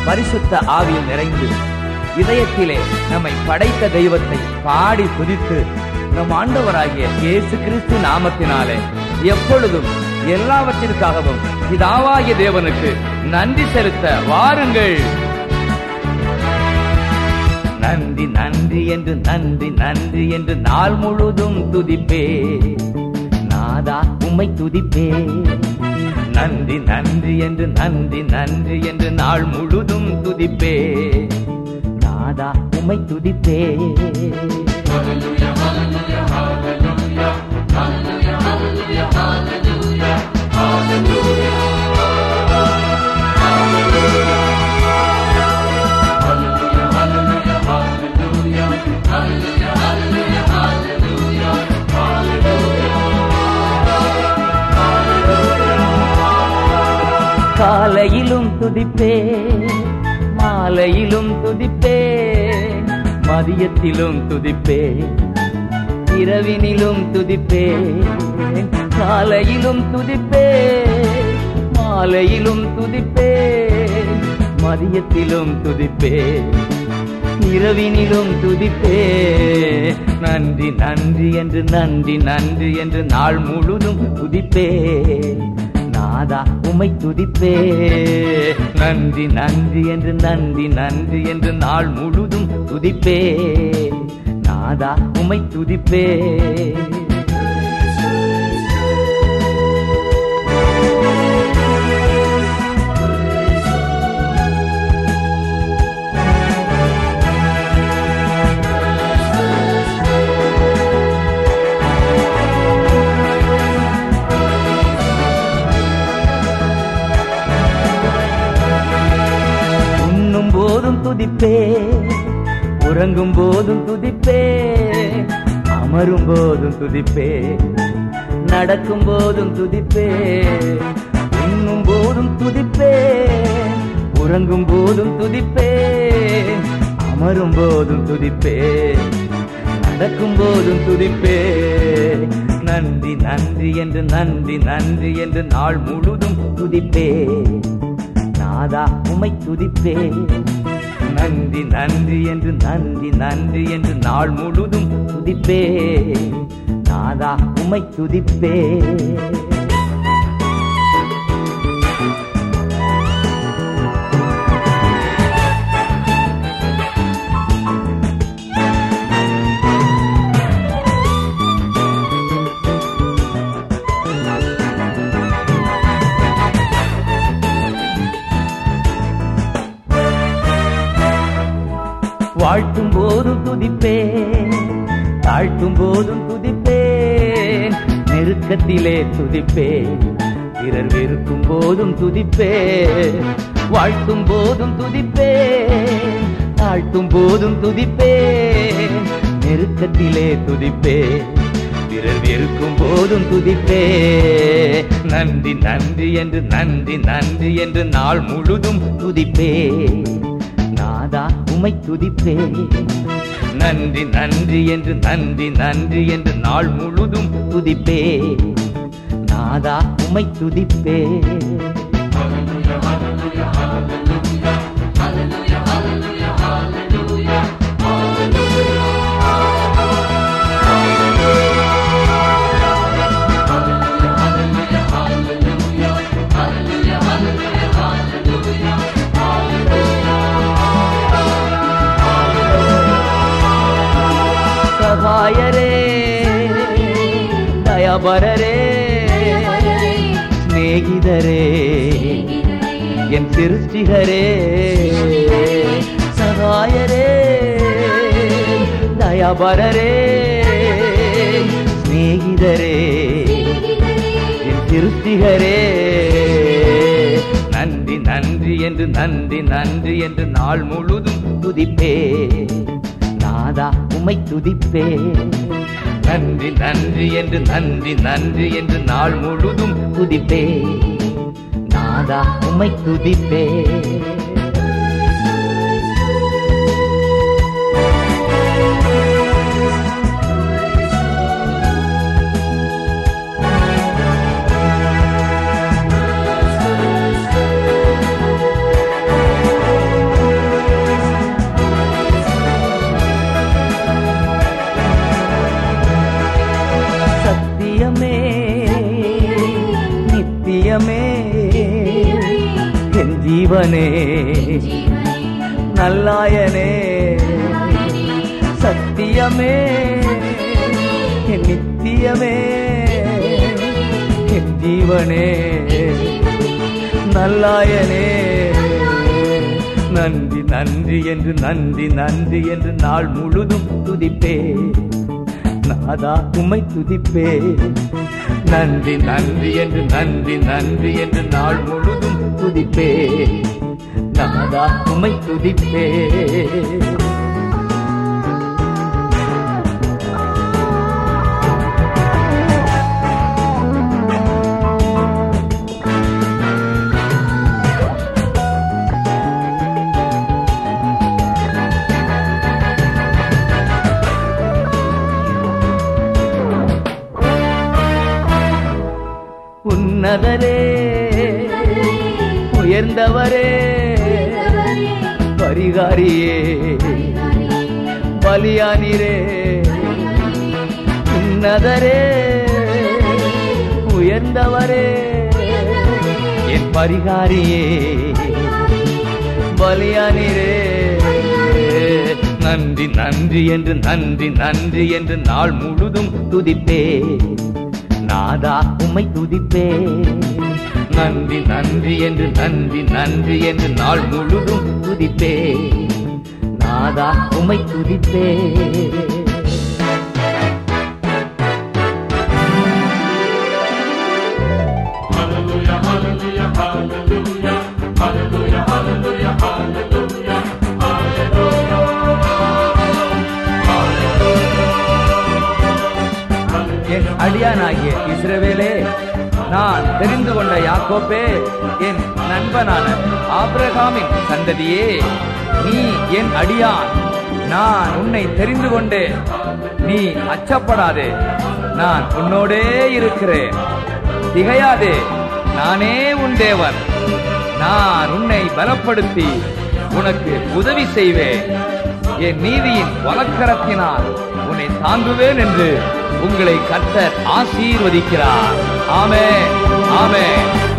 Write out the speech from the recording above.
பரிசுத்த ஆவியில் நிறைந்து இதயத்திலே நம்மை படைத்த தெய்வத்தை பாடி துதித்து நம் ஆண்டவராகிய இயேசு கிறிஸ்து நாமத்தினாலே எப்பொழுதும் எல்லாவற்றிற்காகவும் பிதாவாகிய தேவனுக்கு நன்றி செலுத்த வாருங்கள் நன்றி நன்றி என்று நன்றி நன்றி என்று நாள் முழுதும் துதிப்பே நாதா உம்மை துதிப்பே நன்றி நன்றி என்று நன்றி நன்றி என்று நாள் முழுதும் துதிப்பே நாதா உம்மை துதிப்பே காலையிலும் துதிப்பே மாலையிலும் துதிப்பே மதியத்திலும் துதிப்பே இரவினிலும் துதிப்பே காலையிலும் துதிப்பே மாலையிலும் துதிப்பே மதியத்திலும் துதிப்பே இரவினிலும் துதிப்பே நன்றி நன்றி என்று நன்றி நன்றி என்று நாள் முழுதும் துதிப்பே நாதா உமை துதிப்பே நன்றி நன்றி என்று நன்றி நன்றி என்று நாள் முழுதும் துதிப்பே நாதா உமை துதிப்பே உண்ணும் போதும் துதிப்பே உறங்கும் போதும் துதிப்பே அமரும் போதும் துதிப்பே நடக்கும் போதும் துதிப்பே உண்ணும் போதும் துதிப்பே உறங்கும் போதும் துதிப்பே அமரும் போதும் துதிப்பே நடக்கும் போதும் துதிப்பே நன்றி நன்றி என்று நன்றி நன்றி என்று நாள் முழுதும் துதிப்பே நாதா உமை துதிப்பே நன்றி நன்றி என்று நன்றி நன்றி என்று நாள் முழுதும் துதிப்பே நாதா உமை துதிப்பே வாழ்த்தும் போதும் துதிப்பே தாழ்த்தும் போதும் துதிப்பே நெருக்கத்திலே துதிப்பே பிறர் வெறுக்கும் போதும் துதிப்பே வாழ்த்தும் போதும் துதிப்பே தாழ்த்தும் போதும் துதிப்பே நெருக்கத்திலே துதிப்பே பிறர் வெறுக்கும் போதும் துதிப்பே நன்றி நன்றி என்று நன்றி நன்றி என்று நாள் முழுதும் துதிப்பே நாதா உமை துதிப்பே நன்றி நன்றி என்று நன்றி நன்றி என்று நாள் முழுதும் துதிப்பே நாதா உமை துதிப்பே சகாயரே தயாபரரே சிநேகிதரே என் சிருஷ்டிகரே சகாயரே தயாபரரே சிநேகிதரே என் சிருஷ்டிகரே நன்றி நன்றி என்று நன்றி நன்றி என்று நாள் முழுதும் துதிப்பே நாதா உமை துதிப்பே நன்றி நன்றி என்று நன்றி நன்றி என்று நாள் முழுதும் துதிப்பே நாதா உமை துதிப்பே என் ஜீவனே நல்லாயனே சத்தியமே என் நித்தியமே என் ஜீவனே நல்லாயனே நன்றி நன்றி என்று நன்றி நன்றி என்று நாள் முழுதும் துதிப்பே நாதா உம்மை துதிப்பே நன்றி நன்றி என்று நன்றி நன்றி என்று நாள் முழுதும் துதிப்பே நாதா உம்மை துதிப்பே உன்னதரே உயர்ந்தவரே பரிகாரியே பலியானிரே உன்னதரே உயர்ந்தவரே என் பரிகாரியே பலியானிரே நன்றி நன்றி என்று நன்றி நன்றி என்று நாள் முழுதும் துதிப்பே நாதா உம்மை துதிப்பே நன்றி நன்றி என்று நன்றி நன்றி என்று நாள் முழுதும் துதிப்பே நாதா உம்மை துதிப்பே Hallelujah, hallelujah, hallelujah, hallelujah, hallelujah, hallelujah, என் அடியானாகிய இஸ்ரவேலே நான் தெரிந்து கொண்ட யாக்கோப்பே என் நண்பனான ஆபிரகாமின் சந்ததியே நீ என் அடியான் நான் உன்னை தெரிந்து கொண்டேன் நீ அச்சப்படாதே நான் உன்னோடே இருக்கிறேன் திகையாதே நானே உன் தேவன் நான் உன்னை பலப்படுத்தி உனக்கு உதவி செய்வேன் என் நீதியின் வலக்கரத்தினால் உன்னை தாங்குவேன் என்று உங்களை கர்த்தர் ஆசீர்வதிக்கிறார் ஆமென் ஆமென்